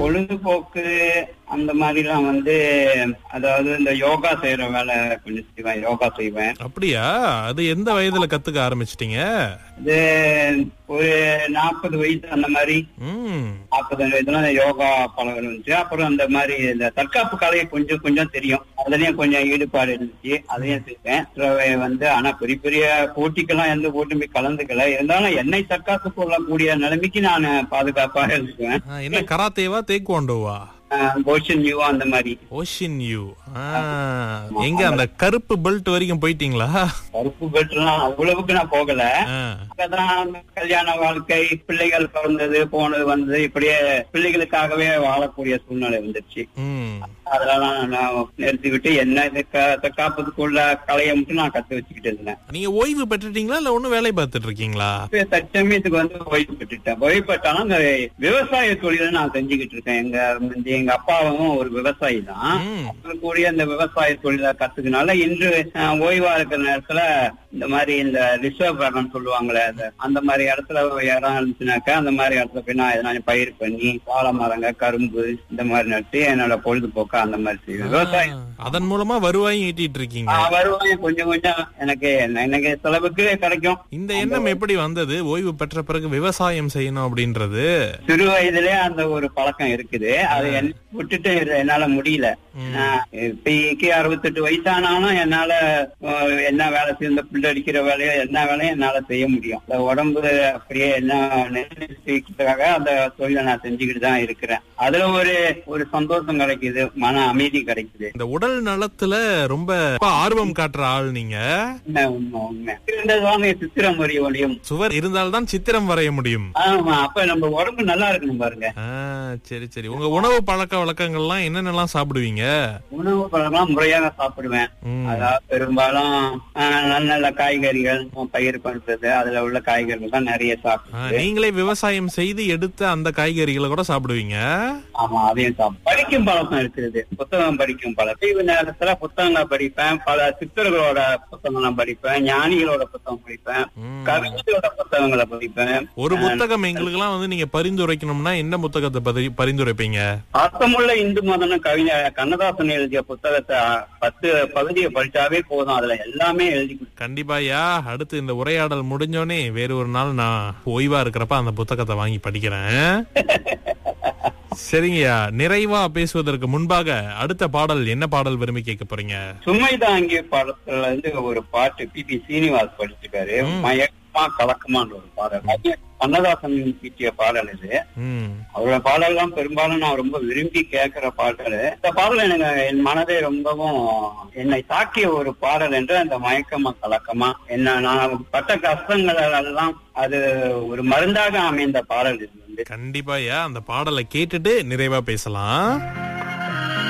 பொழுதுபோக்கு அந்த மாதிரிலாம் வந்து அதாவது இந்த யோகா செய்யற வேலை கொஞ்சம் செய்வேன் யோகா செய்வேன் அப்படியா அது எந்த வயதுல கத்துக்க ஆரம்பிச்சிட்டீங்க இது ஒரு நாற்பது வயசு அந்த மாதிரி ம் நாற்பது வயசுல அந்த யோகா பழகம் இருந்துச்சு அப்புறம் அந்த மாதிரி இந்த தற்காப்பு கலையை கொஞ்சம் கொஞ்சம் தெரியும் அதுலயும் கொஞ்சம் ஈடுபாடு இருந்துச்சு அதையும் செய்வேன் அப்புறம் வந்து ஆனா பெரிய பெரிய போட்டிக்கெல்லாம் எந்த போட்டியுமே கலந்துக்கல இருந்தாலும் என்னை தற்காத்து கொள்ளக்கூடிய நிலைமைக்கு நான் பாதுகாப்பாக இருந்துக்குவேன் ஆ, என்ன கராத்தேவா தேக்குவாண்டோவா போஷன் யூ அந்த மாதிரி ஓஷின் யூ எங்க அந்த கருப்பு பெல்ட் வரைக்கும் போயிட்டீங்களா கருப்பு பெட்லாம் அவ்வளவுக்கு நான் போகல ஆ, அதான் கல்யாண வாழ்க்கை பிள்ளைகள் பிறந்தது போனது வந்தது இப்படியே பிள்ளைகளுக்காகவே வாழக்கூடிய சூழ்நிலை வந்துருச்சு ம் அதெல்லாம் நான் நிறுத்திவிட்டு என்ன இது க- தற்காப்புக்குள்ள கலையை மட்டும் நான் கத்து வச்சுக்கிட்டு இருந்தேன் நீங்க ஓய்வு பெற்றுட்டீங்களா இல்ல ஒண்ணும் வேலை பார்த்துட்டு இருக்கீங்களா இப்ப தற்சமயத்துக்கு வந்து ஓய்வு பெற்றுட்டேன் ஓய்வு பெற்றாலும் இந்த விவசாய தொழிலை நான் செஞ்சுக்கிட்டு இருக்கேன் எங்க முந்தி எங்க அப்பாவும் ஒரு விவசாயி தான் ம். கூடிய இந்த விவசாய தொழிலை கத்துக்கனால இன்று அஹ், ஓய்வா இருக்கிற நேரத்துல இந்த மாதிரி இந்த ரிசர்வ் கார்டன் சொல்லுவாங்களே அது அந்த மாதிரி இடத்துல இடம் இருந்துச்சுனாக்கா அந்த மாதிரி இடத்துல போய் நான் எதனா பயிர் பண்ணி வாழை மரங்க கரும்பு இந்த மாதிரி நட்டு என்னோட பொழுதுபோக்கா அந்த மாதிரி செய்வேன் விவசாயம் அதன் மூலமா வருவாயும் ஈட்டிட்டு இருக்கீங்க ஆஹ், வருவாயும் கொஞ்சம் கொஞ்சம் எனக்கு என்ன- எனக்கு செலவுக்கு கிடைக்கும் இந்த எண்ணம் எப்படி வந்தது ஓய்வு பெற்ற பிறகு விவசாயம் செய்யணும் அப்படின்றது சிறு வயதிலே அந்த ஒரு பழக்கம் இருக்குது அதை என்ன விட்டுட்டு இரு- என்னால முடியல ம். ஆஹ் இப்பைக்கு அறுபத்தெட்டு வயசானாலும் என்னால ஆஹ், என்ன வேலை செய்ய இந்த புல் அடிக்கிற வேலையோ என்ன வேலையும் என்னால செய்ய முடியும் இந்த உடம்பு அப்படியே என்ன நிர்ணயிக்கிறதுக்காக அந்த தொழிலை நான் செஞ்சுக்கிட்டு தான் இருக்கிறேன் அதுல ஒரு ஒரு சந்தோஷம் கிடைக்குது மன அமைதி கிடைக்குது இந்த உடல் நலத்துல ரொம்ப ஆர்வம் காட்டுற ஆள் நீங்க உண்மை உண்மை உண்மை இருந்ததுவாங்க சித்திரம் வரிய ஒளியும் சுவர் இருந்தால்தான் சித்திரம் வரைய முடியும் ஆமா அப்ப நம்ம உடம்பு நல்லா இருக்கணும் பாருங்க ஆ, சரி சரி உங்க உணவு பழக்க வழக்கங்கள்லாம் என்னென்னலாம் சாப்பிடுவீங்க உணவு பழக்கம் முறையாக சாப்பிடுவேன் ம். அதாவது பெரும்பாலும் ஆஹ், நல்ல நல்ல காய்கறிகள் பயிர் பண்றது அதுல உள்ள காய்கறிகள் தான் நிறைய ஆ, சாப்பிடுது நீங்களே விவசாயம் செய்து எடுத்த அந்த காய்கறிகளை கூட சாப்பிடுவீங்க ஆமா அதையும் சாப்பிடு படிக்கும் பழக்கம் இருக்குது புத்தகம் படிக்கும் பழக்கம் லீவு நேரத்துல புத்தகங்கள் படிப்பேன் பல சித்தர்களோட புத்தகங்கள் படிப்பேன் ஞானிகளோட புத்தகம் படிப்பேன் ம். கவிஞர்களோட புத்தகங்களை படிப்பேன் ஒரு புத்தகம் எங்களுக்கெல்லாம் வந்து நீங்க பரிந்துரைக்கணும்னா என்ன புத்தகத்தை பரி- பரிந்துரைப்பீங்க அர்த்தமுள்ள இந்து மதன கவிஞர் கண்ணதாசன் எழுதிய புத்தகத்தை பத்து பகுதியை படிச்சாவே போதும் அதுல எல்லாமே எழுதி கொடுத்து- கண்டிப்பாயா அடுத்து இந்த உரையாடல் முடிஞ்சோனே வேற ஒரு நாள் நான் ஓய்வா இருக்கிறப்ப அந்த புத்தகத்தை வாங்கி படிக்கிறேன் சரிங்கய்யா நிறைவா பேசுவதற்கு முன்பாக அடுத்த பாடல் என்ன பாடல் விரும்பி கேட்க போறீங்க சுமைதாங்கி படத்துல இருந்து ஒரு பாட்டு பி பி சீனிவாஸ் படிச்சிருக்காரு மயக்கமா கலக்கமான்ற ஒரு பாடல் அது கண்ணதாசன் பீட்டிய பாடல் இது ம் அவரோட பாடல்லாம் பெரும்பாலும் நான் ரொம்ப விரும்பி கேட்கிற பாடல் இந்த பாடல் எனக்கு என் மனதை ரொம்பவும் என்னை தாக்கிய ஒரு பாடல் என்று அந்த மயக்கமா கலக்கமா என்ன நான் பட்ட கஷ்டங்கள் எல்லாம் அது ஒரு மருந்தாக அமைந்த பாடல் இது வந்து கண்டிப்பாயா அந்த பாடலை கேட்டுட்டு நிறைவா பேசலாம்